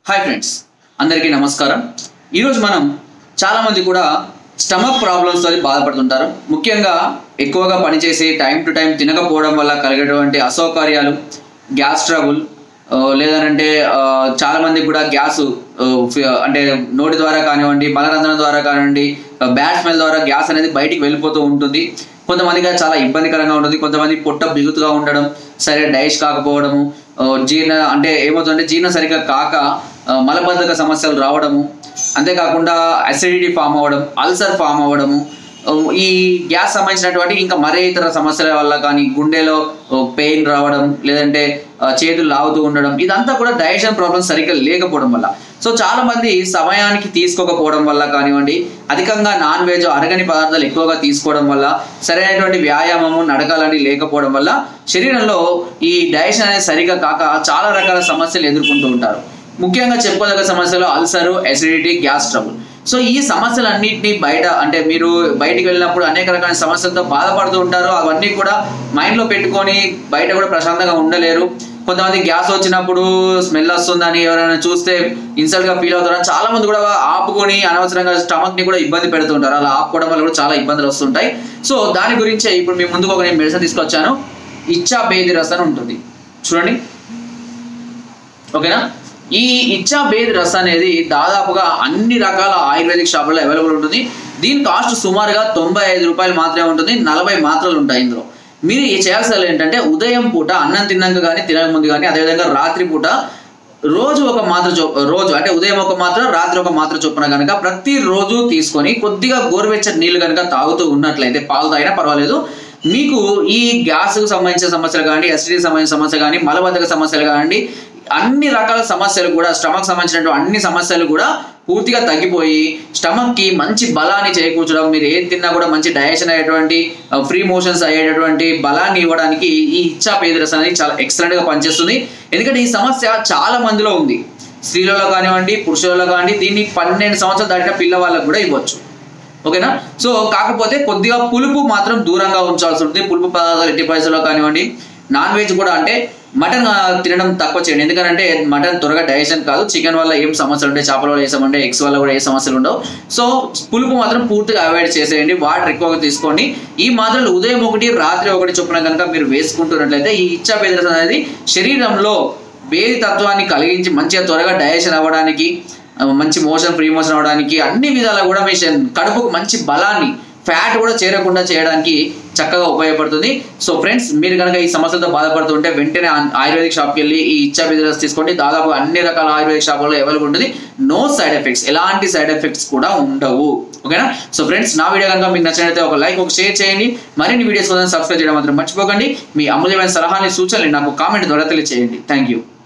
hi friends అందరికీ నమస్కారం ఈరోజు మనం చాలామంది కూడా స్టమక్ ప్రాబ్లమ్స్ తో బాధపడుతుంటారు ముఖ్యంగా ఎక్కువగా పనిచేసి టైం టు టైం తినకపోవడం వల్ల కలిగేటువంటి అసౌకర్యాలు గ్యాస్ ట్రబుల్ ఆ, లేదనంటే ఆ, చాలా మందికి కూడా గ్యాస్ ఆ, ఫి- అంటే నోటి ద్వారా కానివ్వండి మలరంధ్రం ద్వారా కానివ్వండి బ్యాడ్ స్మెల్ ద్వారా గ్యాస్ అనేది బయటికి వెళ్ళిపోతూ ఉంటుంది కొంతమందికి చాలా ఇబ్బందికరంగా ఉంటుంది కొంతమంది పొట్ట బిగుతుగా ఉండడం సరే డైజెస్ట్ కాకపోవడము ఆ, జీర్ణ అంటే ఏమవుతుందంటే జీర్ణం సరిగ్గా కాక ఆ, మలబద్ధక సమస్యలు రావడము అంతేకాకుండా అసిడిటీ ఫామ్ అవ్వడం అల్సర్ ఫామ్ అవ్వడము ఆ, ఈ గ్యాస్ సంబంధించినటువంటి ఇంకా మరే ఇతర సమస్యల వల్ల కానీ గుండెలో పెయిన్ రావడం లేదంటే ఆ, చేతులు లాగుతూ ఉండడం ఇదంతా కూడా డైజెషన్ ప్రాబ్లమ్స్ సరిగ్గా లేకపోవడం వల్ల సో చాలా మంది సమయానికి తీసుకోకపోవడం వల్ల కానివ్వండి అధికంగా నాన్ వెజ్ అరగని పదార్థాలు ఎక్కువగా తీసుకోవడం వల్ల సరైనటువంటి వ్యాయామము నడకాలని లేకపోవడం వల్ల శరీరంలో ఈ డైజెషన్ అనేది సరిగా కాక చాలా రకాల సమస్యలు ఎదుర్కొంటూ ఉంటారు ముఖ్యంగా చెప్పుకోదగ్గ సమస్యలు ulcer acidity gas trouble so ఈ సమస్యలన్నింటినీ బయట అంటే మీరు బయటికి వెళ్ళినప్పుడు అనేక రకాల సమస్యలతో బాధపడుతూ ఉంటారు అవన్నీ కూడా మైండ్లో పెట్టుకొని బయట కూడా ప్రశాంతంగా ఉండలేరు కొంతమంది గ్యాస్ వచ్చినప్పుడు స్మెల్ వస్తుందని ఎవరైనా చూస్తే ఇన్సల్ట్ గా ఫీల్ అవుతారని చాలా మంది కూడా ఆపుకొని అనవసరంగా స్టమక్ ని కూడా ఇబ్బంది పెడుతుంటారు అలా ఆపుకోవడం వల్ల కూడా చాలా ఇబ్బందులు వస్తుంటాయి సో దాని గురించే ఇప్పుడు మీ ముందుకు ఒక నేను మెడిసిన్ తీసుకొచ్చాను ఇచ్చా బేది రస్ అని ఉంటుంది చూడండి ఓకేనా ఈ ఇచ్చా బేద్ రస్ అనేది దాదాపుగా అన్ని రకాల ఆయుర్వేదిక్ షాపుల్లో అవైలబుల్ ఉంటుంది దీని కాస్ట్ సుమారుగా తొంభై ఐదు రూపాయలు మాత్రమే ఉంటుంది నలభై మాత్రలు ఉంటాయి ఇందులో మీరు ఈ చేయాల్సింది ఏంటంటే ఉదయం పూట అన్నం తిన్నాక కానీ తినక ముందు కానీ అదేవిధంగా రాత్రి పూట రోజు ఒక మాత్ర చొ రోజు అంటే ఉదయం ఒక మాత్ర రాత్రి ఒక మాత్ర చొప్పున కనుక ప్రతి రోజు తీసుకొని కొద్దిగా గోరువెచ్చని నీళ్లు కనుక తాగుతూ ఉన్నట్లయితే పాలు తాగినా పర్వాలేదు మీకు ఈ గ్యాస్కు సంబంధించిన సమస్యలు కానీ అసిడిటీ సంబంధించిన సమస్య కానీ మలబద్ధక సమస్యలు కానివ్వండి అన్ని రకాల సమస్యలు కూడా స్టమక్ సంబంధించినటువంటి అన్ని సమస్యలు కూడా పూర్తిగా తగ్గిపోయి స్టమక్ కి మంచి బలాన్ని చేకూర్చడం మీరు ఏది తిన్నా కూడా మంచి డైజెషన్ అయ్యేటువంటి ఫ్రీ మోషన్స్ అయ్యేటటువంటి బలాన్ని ఇవ్వడానికి ఈ ఇచ్చా పేదరస్ అనేది చాలా ఎక్సలెంట్ గా పనిచేస్తుంది ఎందుకంటే ఈ సమస్య చాలా మందిలో ఉంది స్త్రీలలో కానివ్వండి పురుషులలో కానివ్వండి దీన్ని పన్నెండు సంవత్సరాలు దాటిన పిల్లవాళ్ళకు కూడా ఇవ్వచ్చు ఓకేనా సో కాకపోతే కొద్దిగా పులుపు మాత్రం దూరంగా ఉంచాల్సి ఉంటుంది పులుపు పదార్థాలు ఎట్టి పరిస్థితుల్లో కానివ్వండి నాన్ వెజ్ కూడా అంటే మటన్ ఆ, తినడం తక్కువ చేయండి ఎందుకంటే మటన్ త్వరగా డైజెషన్ కాదు చికెన్ వల్ల ఏం సమస్యలు ఉంటాయి చేపల వల్ల ఏ సమస్య ఎగ్స్ వల్ల కూడా ఏ సమస్యలు ఉండవు సో పులుపు మాత్రం పూర్తిగా అవాయిడ్ చేసేయండి వాటర్ ఎక్కువగా తీసుకోండి ఈ మాత్రలు ఉదయం ఒకటి రాత్రి ఒకటి చొప్పున కనుక మీరు వేసుకుంటున్నట్లయితే ఈ ఇచ్చా బెదరస్ అనేది శరీరంలో వేడి తత్వాన్ని కలిగించి మంచిగా త్వరగా డైజెషన్ అవ్వడానికి ఆ, మంచి మోషన్ ఫ్రీ మోషన్ అవడానికి అన్ని విధాలా కూడా మీ శ- కడుపుకు మంచి బలాన్ని ఫ్యాట్ కూడా చేరకుండా చేయడానికి చక్కగా ఉపయోగపడుతుంది సో ఫ్రెండ్స్ మీరు కనుక ఈ సమస్యలతో బాధపడుతుంటే వెంటనే ఆ- ఆయుర్వేదిక్ షాప్కి వెళ్ళి ఈ ఇచ్చా బిజినెస్ తీసుకోండి దాదాపు అన్ని రకాల ఆయుర్వేదిక్ షాపుల్లో అవైలబుల్ ఉంటుంది నో సైడ్ ఎఫెక్ట్స్ ఎలాంటి సైడ్ ఎఫెక్ట్స్ కూడా ఉండవు ఓకేనా సో ఫ్రెండ్స్ నా వీడియో కనుక మీకు నచ్చినట్లయితే ఒక లైక్ ఒక షేర్ చేయండి మరిన్ని వీడియోస్ కోసం సబ్స్క్రైబ్ చేయడం మాత్రం మర్చిపోకండి మీ అమూల్యమైన సలహాని సూచనలు నాకు కామెంట్ ద్వారా తెలియజేయండి థ్యాంక్ యూ